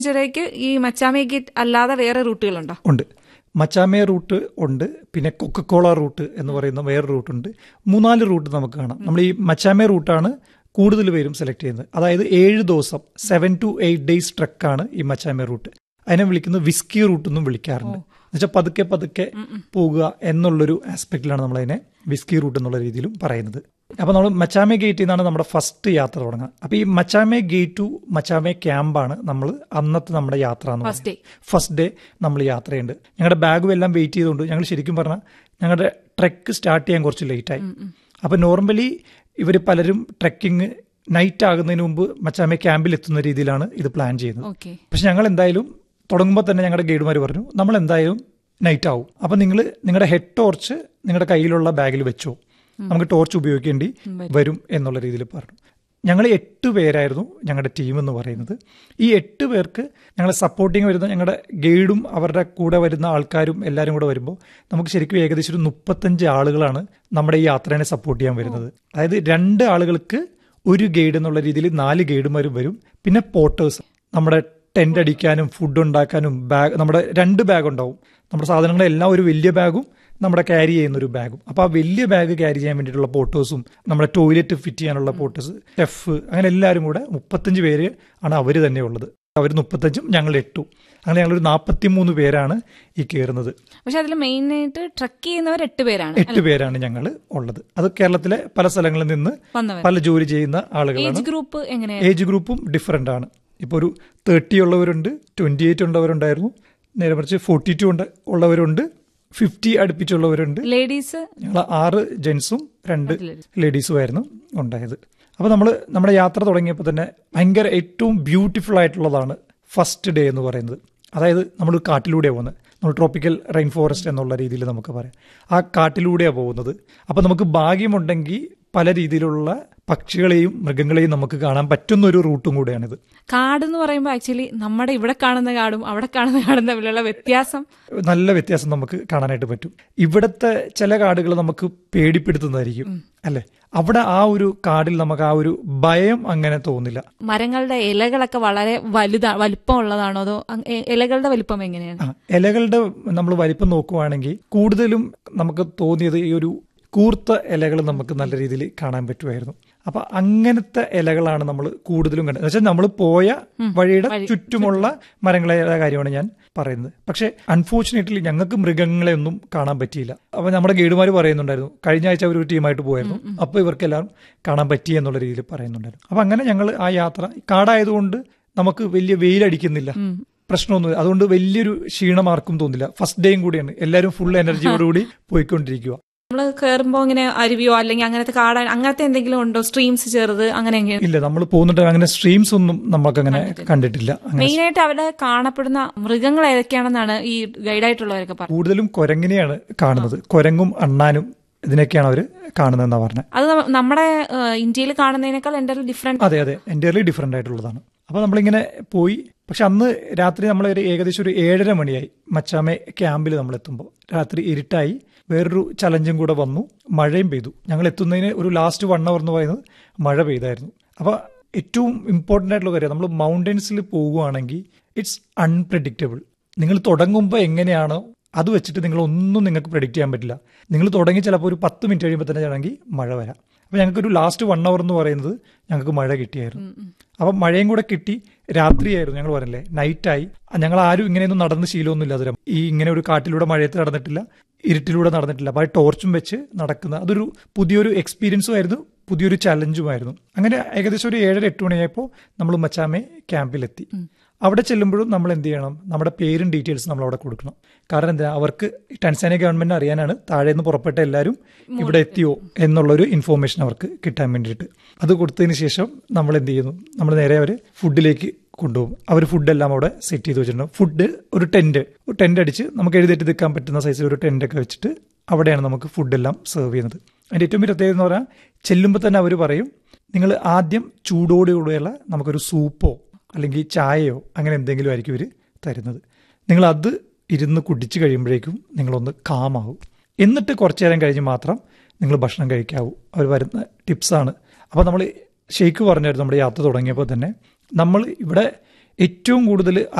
ചിറയ്ക്ക് ഈ മച്ചാമേ ഗേറ്റ് അല്ലാതെ വേറെ റൂട്ടുകളുണ്ടോ ഉണ്ട് മച്ചാമേ റൂട്ട് ഉണ്ട് പിന്നെ കൊക്കക്കോള റൂട്ട് എന്ന് പറയുന്ന വേറെ റൂട്ടുണ്ട് മൂന്നാല് റൂട്ട് നമുക്ക് കാണാം നമ്മൾ ഈ മച്ചാമേ റൂട്ടാണ് കൂടുതൽ പേരും സെലക്ട് ചെയ്യുന്നത് അതായത് ഏഴ് ദിവസം സെവൻ ടു എയ്റ്റ് ഡേയ്സ് ട്രക്കാണ് ഈ മച്ചാമേ റൂട്ട് അതിനെ വിളിക്കുന്നത് വിസ്കി റൂട്ട് എന്നും വിളിക്കാറുണ്ട് എന്നുവെച്ചാൽ പതുക്കെ പതുക്കെ പോകുക എന്നുള്ളൊരു ആസ്പെക്റ്റിലാണ് നമ്മൾ അതിനെ വിസ്കി റൂട്ട് എന്നുള്ള രീതിയിലും പറയുന്നത് അപ്പൊ നമ്മൾ മച്ചാമേ ഗേറ്റിൽ നിന്നാണ് നമ്മുടെ ഫസ്റ്റ് യാത്ര തുടങ്ങുക അപ്പൊ ഈ മച്ചാമേ ഗേറ്റ് ടു മച്ചാമേ ക്യാമ്പാണ് നമ്മൾ അന്നത്തെ നമ്മുടെ യാത്ര എന്ന് First day. ഫസ്റ്റ് ഡേ നമ്മൾ യാത്രയുണ്ട് ഞങ്ങളുടെ ബാഗും എല്ലാം വെയിറ്റ് ചെയ്തുകൊണ്ട് ഞങ്ങൾ ശരിക്കും പറഞ്ഞാൽ ഞങ്ങളുടെ ട്രെക്ക് സ്റ്റാർട്ട് ചെയ്യാൻ കുറച്ച് ലേറ്റായി അപ്പൊ നോർമലി ഇവർ പലരും ട്രെക്കിംഗ് നൈറ്റ് ആകുന്നതിന് മുമ്പ് മച്ചാമേ ക്യാമ്പിൽ എത്തുന്ന രീതിയിലാണ് ഇത് പ്ലാൻ ചെയ്യുന്നത് ഓക്കെ പക്ഷെ ഞങ്ങൾ എന്തായാലും തുടങ്ങുമ്പോൾ തന്നെ ഞങ്ങളുടെ ഗൈഡുമാർ പറഞ്ഞു നമ്മൾ എന്തായാലും നൈറ്റ് ആവും അപ്പം നിങ്ങൾ നിങ്ങളുടെ ഹെഡ് ടോർച്ച് നിങ്ങളുടെ കയ്യിലുള്ള ബാഗിൽ വെച്ചോ നമുക്ക് ടോർച്ച് ഉപയോഗിക്കേണ്ടി വരും എന്നുള്ള രീതിയിൽ പറഞ്ഞു ഞങ്ങൾ എട്ട് പേരായിരുന്നു ഞങ്ങളുടെ ടീം എന്ന് പറയുന്നത് ഈ എട്ട് പേർക്ക് ഞങ്ങളെ സപ്പോർട്ടിങ് വരുന്ന ഞങ്ങളുടെ ഗൈഡും അവരുടെ കൂടെ വരുന്ന ആൾക്കാരും എല്ലാവരും കൂടെ വരുമ്പോൾ നമുക്ക് ശരിക്കും ഏകദേശം ഒരു മുപ്പത്തഞ്ച് ആളുകളാണ് നമ്മുടെ ഈ യാത്രേനെ സപ്പോർട്ട് ചെയ്യാൻ വരുന്നത് അതായത് രണ്ട് ആളുകൾക്ക് ഒരു ഗൈഡ് എന്നുള്ള രീതിയിൽ നാല് ഗൈഡുമാരും വരും പിന്നെ പോട്ടേഴ്സ് നമ്മുടെ ടെന്റ് അടിക്കാനും ഫുഡ് ഉണ്ടാക്കാനും ബാഗ് നമ്മുടെ രണ്ട് ബാഗ് ഉണ്ടാവും നമ്മുടെ സാധനങ്ങളെല്ലാം ഒരു വലിയ ബാഗും നമ്മുടെ ക്യാരി ചെയ്യുന്ന ഒരു ബാഗും അപ്പോൾ ആ വലിയ ബാഗ് ക്യാരി ചെയ്യാൻ വേണ്ടിയിട്ടുള്ള പോട്ടേഴ്സും നമ്മുടെ ടോയ്ലറ്റ് ഫിറ്റ് ചെയ്യാനുള്ള പോട്ടേഴ്സ് ഷെഫ് അങ്ങനെ എല്ലാവരും കൂടെ മുപ്പത്തഞ്ച് പേര് ആണ് അവർ തന്നെ ഉള്ളത് അവർ മുപ്പത്തഞ്ചും ഞങ്ങൾ എട്ടു അങ്ങനെ ഞങ്ങളൊരു നാൽപ്പത്തി മൂന്ന് പേരാണ് ഈ കയറുന്നത് പക്ഷെ അതിൽ മെയിൻ ആയിട്ട് ട്രക്ക് ചെയ്യുന്നവർ എട്ട് പേരാണ് എട്ട് പേരാണ് ഞങ്ങൾ ഉള്ളത് അത് കേരളത്തിലെ പല സ്ഥലങ്ങളിൽ നിന്ന് വന്നവർ പല ജോലി ചെയ്യുന്ന ആളുകളാണ് ഏജ് ഗ്രൂപ്പ് എങ്ങനെയാണ് ഏജ് ഗ്രൂപ്പും ഡിഫറെൻ്റ് ആണ് ഇപ്പോൾ ഒരു തേർട്ടി ഉള്ളവരുണ്ട് ട്വൻറ്റി എയ്റ്റ് ഉള്ളവരുണ്ടായിരുന്നു നേരെ മറിച്ച് ഫോർട്ടി ടു ഉണ്ട് ഉള്ളവരുണ്ട് ഫിഫ്റ്റി അടുപ്പിച്ചുള്ളവരുണ്ട് ലേഡീസ് ഞങ്ങൾ ആറ് ജെൻസും രണ്ട് ലേഡീസും ആയിരുന്നു ഉണ്ടായത് അപ്പോൾ നമ്മൾ നമ്മുടെ യാത്ര തുടങ്ങിയപ്പോൾ തന്നെ ഭയങ്കര ഏറ്റവും ബ്യൂട്ടിഫുൾ ആയിട്ടുള്ളതാണ് ഫസ്റ്റ് ഡേ എന്ന് പറയുന്നത് അതായത് നമ്മൾ കാട്ടിലൂടെയാണ് പോകുന്നത് നമ്മൾ ട്രോപ്പിക്കൽ റെയിൻ ഫോറസ്റ്റ് എന്നുള്ള രീതിയിൽ നമുക്ക് പറയാം ആ കാട്ടിലൂടെയാണ് പോകുന്നത് അപ്പോൾ നമുക്ക് ഭാഗ്യമുണ്ടെങ്കിൽ പല രീതിയിലുള്ള പക്ഷികളെയും മൃഗങ്ങളെയും നമുക്ക് കാണാൻ പറ്റുന്ന ഒരു റൂട്ടും കൂടെയാണിത് കാട് എന്ന് പറയുമ്പോൾ ആക്ച്വലി നമ്മുടെ ഇവിടെ കാണുന്ന കാടും അവിടെ കാണുന്ന കാടും തമ്മിലുള്ള വ്യത്യാസം നല്ല വ്യത്യാസം നമുക്ക് കാണാനായിട്ട് പറ്റും ഇവിടുത്തെ ചില കാടുകൾ നമുക്ക് പേടിപ്പെടുത്തുന്നതായിരിക്കും അല്ലെ അവിടെ ആ ഒരു കാടിൽ നമുക്ക് ആ ഒരു ഭയം അങ്ങനെ തോന്നില്ല മരങ്ങളുടെ ഇലകളൊക്കെ വളരെ വലുതാ വലിപ്പമുള്ളതാണോ അതോ അങ് എ- ഇലകളുടെ വലിപ്പം എങ്ങനെയാണ് ആ ഇലകളുടെ നമ്മൾ വലിപ്പം നോക്കുവാണെങ്കിൽ കൂടുതലും നമുക്ക് തോന്നിയത് ഈ ഒരു കൂർത്ത ഇലകൾ നമുക്ക് നല്ല രീതിയിൽ കാണാൻ പറ്റുമായിരുന്നു അപ്പൊ അങ്ങനത്തെ ഇലകളാണ് നമ്മൾ കൂടുതലും കണ്ടത് വെച്ചാൽ നമ്മൾ പോയ വഴിയുടെ ചുറ്റുമുള്ള മരങ്ങളെ കാര്യമാണ് ഞാൻ പറയുന്നത് പക്ഷെ അൺഫോർച്ചുനേറ്റ്ലി ഞങ്ങൾക്ക് മൃഗങ്ങളെ ഒന്നും കാണാൻ പറ്റിയില്ല അപ്പൊ നമ്മുടെ ഗൈഡുമാർ പറയുന്നുണ്ടായിരുന്നു കഴിഞ്ഞ ആഴ്ച അവർ ഒരു ടീമായിട്ട് പോയായിരുന്നു അപ്പൊ ഇവർക്കെല്ലാം കാണാൻ പറ്റി എന്നുള്ള രീതിയിൽ പറയുന്നുണ്ടായിരുന്നു അപ്പൊ അങ്ങനെ ഞങ്ങൾ ആ യാത്ര കാടായതുകൊണ്ട് നമുക്ക് വലിയ വെയിലടിക്കുന്നില്ല പ്രശ്നമൊന്നുമില്ല അതുകൊണ്ട് വലിയൊരു ക്ഷീണം ആർക്കും തോന്നില്ല ഫസ്റ്റ് ഡേയും കൂടിയാണ് എല്ലാവരും ഫുൾ എനർജിയോടുകൂടി പോയിക്കൊണ്ടിരിക്കുക നമ്മൾ കയറുമ്പോൾ ഇങ്ങനെ അരുവിയോ അല്ലെങ്കിൽ അങ്ങനത്തെ കാട അങ്ങനത്തെ എന്തെങ്കിലും ഉണ്ടോ സ്ട്രീംസ് ചെറുത് അങ്ങനെ എങ്ങനെ ഇല്ല നമ്മൾ പോകുന്നുണ്ട് അങ്ങനെ സ്ട്രീംസ് ഒന്നും നമുക്ക് അങ്ങനെ കണ്ടിട്ടില്ല അങ്ങനെ മെയിൻ ആയിട്ട് അവിടെ കാണപ്പെടുന്ന മൃഗങ്ങൾ ഏതൊക്കെയാണെന്നാണ് ഈ ഗൈഡായിട്ടുള്ളവരൊക്കെ പറഞ്ഞത് കൂടുതലും കുരങ്ങിനെയാണ് കാണുന്നത് കുരങ്ങും അണ്ണാനും ഇതിനൊക്കെയാണ് അവർ കാണുന്നതെന്നാ പറഞ്ഞത് അത് നമ്മ- നമ്മുടെ ഇന്ത്യയിൽ കാണുന്നതിനേക്കാൾ എൻ്റെ ഡിഫറെന്റ് അതെ അതെ എൻ്റയർലി ഡിഫറെൻ്റ് ആയിട്ടുള്ളതാണ് അപ്പോൾ നമ്മളിങ്ങനെ പോയി പക്ഷെ അന്ന് രാത്രി നമ്മൾ ഒരു ഏകദേശം ഒരു ഏഴര മണിയായി മച്ചാമെ ക്യാമ്പിൽ നമ്മൾ എത്തുമ്പോൾ രാത്രി ഇരുട്ടായി വേറൊരു ചലഞ്ചും കൂടെ വന്നു മഴയും പെയ്തു ഞങ്ങൾ എത്തുന്നതിന് ഒരു ലാസ്റ്റ് വൺ അവർ എന്ന് പറയുന്നത് മഴ പെയ്തായിരുന്നു അപ്പോൾ ഏറ്റവും ഇമ്പോർട്ടൻ്റ് ആയിട്ടുള്ള കാര്യം നമ്മൾ മൗണ്ടൻസിൽ പോകുവാണെങ്കിൽ ഇറ്റ്സ് അൺപ്രഡിക്റ്റബിൾ നിങ്ങൾ തുടങ്ങുമ്പോൾ എങ്ങനെയാണോ അത് വെച്ചിട്ട് നിങ്ങൾ ഒന്നും നിങ്ങൾക്ക് പ്രഡിക്റ്റ് ചെയ്യാൻ പറ്റില്ല നിങ്ങൾ തുടങ്ങി ചിലപ്പോൾ ഒരു പത്ത് മിനിറ്റ് കഴിയുമ്പോൾ തന്നെ ആണെങ്കിൽ മഴ വരാം അപ്പോൾ ഞങ്ങൾക്ക് ഒരു ലാസ്റ്റ് വൺ അവർ എന്ന് പറയുന്നത് ഞങ്ങൾക്ക് മഴ കിട്ടിയായിരുന്നു അപ്പം മഴയും കൂടെ കിട്ടി രാത്രിയായിരുന്നു ഞങ്ങൾ പറഞ്ഞില്ലേ നൈറ്റായി ഞങ്ങൾ ആരും ഇങ്ങനെയൊന്നും നടന്ന് ശീലമൊന്നുമില്ല അതുരം ഈ ഇങ്ങനെ ഒരു കാട്ടിലൂടെ മഴയത്ത് നടന്നിട്ടില്ല ഇരുട്ടിലൂടെ നടന്നിട്ടില്ല അപ്പോൾ ആ ടോർച്ചും വെച്ച് നടക്കുന്ന അതൊരു പുതിയൊരു എക്സ്പീരിയൻസും ആയിരുന്നു പുതിയൊരു ചലഞ്ചുമായിരുന്നു അങ്ങനെ ഏകദേശം ഒരു ഏഴര എട്ട് മണിയായപ്പോൾ നമ്മൾ മച്ചാമെ ക്യാമ്പിലെത്തി അവിടെ ചെല്ലുമ്പോഴും നമ്മൾ എന്ത് ചെയ്യണം നമ്മുടെ പേരും ഡീറ്റെയിൽസ് നമ്മൾ അവിടെ കൊടുക്കണം കാരണം എന്താ അവർക്ക് ടെൻസാനിയ ഗവൺമെന്റിന് അറിയാനാണ് താഴെ നിന്ന് പുറപ്പെട്ട എല്ലാവരും ഇവിടെ എത്തിയോ എന്നുള്ളൊരു ഇൻഫോർമേഷൻ അവർക്ക് കിട്ടാൻ വേണ്ടിയിട്ട് അത് കൊടുത്തതിന് ശേഷം നമ്മൾ എന്ത് ചെയ്യുന്നു നമ്മൾ നേരെ അവർ ഫുഡിലേക്ക് കൊണ്ടുപോകും അവർ ഫുഡെല്ലാം അവിടെ സെറ്റ് ചെയ്ത് വെച്ചിട്ടുണ്ട് ഫുഡ് ഒരു ടെന്റ് ഒരു ടെന്റ് അടിച്ച് നമുക്ക് എഴുന്നേറ്റ് നിൽക്കാൻ പറ്റുന്ന സൈസിൽ ഒരു ടെന്റ് ഒക്കെ വെച്ചിട്ട് അവിടെയാണ് നമുക്ക് ഫുഡെല്ലാം സെർവ് ചെയ്യുന്നത് അതിൻ്റെ ഏറ്റവും വലിയ പ്രത്യേകത എന്ന് പറഞ്ഞാൽ ചെല്ലുമ്പോൾ തന്നെ അവർ പറയും നിങ്ങൾ ആദ്യം ചൂടോടുകൂടെയുള്ള നമുക്കൊരു സൂപ്പോ അല്ലെങ്കിൽ ചായയോ അങ്ങനെ എന്തെങ്കിലും ആയിരിക്കും ഇവർ തരുന്നത് നിങ്ങൾ അത് ഇരുന്ന് കുടിച്ച് കഴിയുമ്പോഴേക്കും നിങ്ങളൊന്ന് കാമാവും എന്നിട്ട് കുറച്ചു നേരം കഴിഞ്ഞ് മാത്രം നിങ്ങൾ ഭക്ഷണം കഴിക്കാവൂ അവർ വരുന്ന ടിപ്സാണ് അപ്പോൾ നമ്മൾ ഷെയ്ക്ക് പറഞ്ഞായിരുന്നു നമ്മുടെ യാത്ര തുടങ്ങിയപ്പോൾ തന്നെ നമ്മൾ ഇവിടെ ഏറ്റവും കൂടുതൽ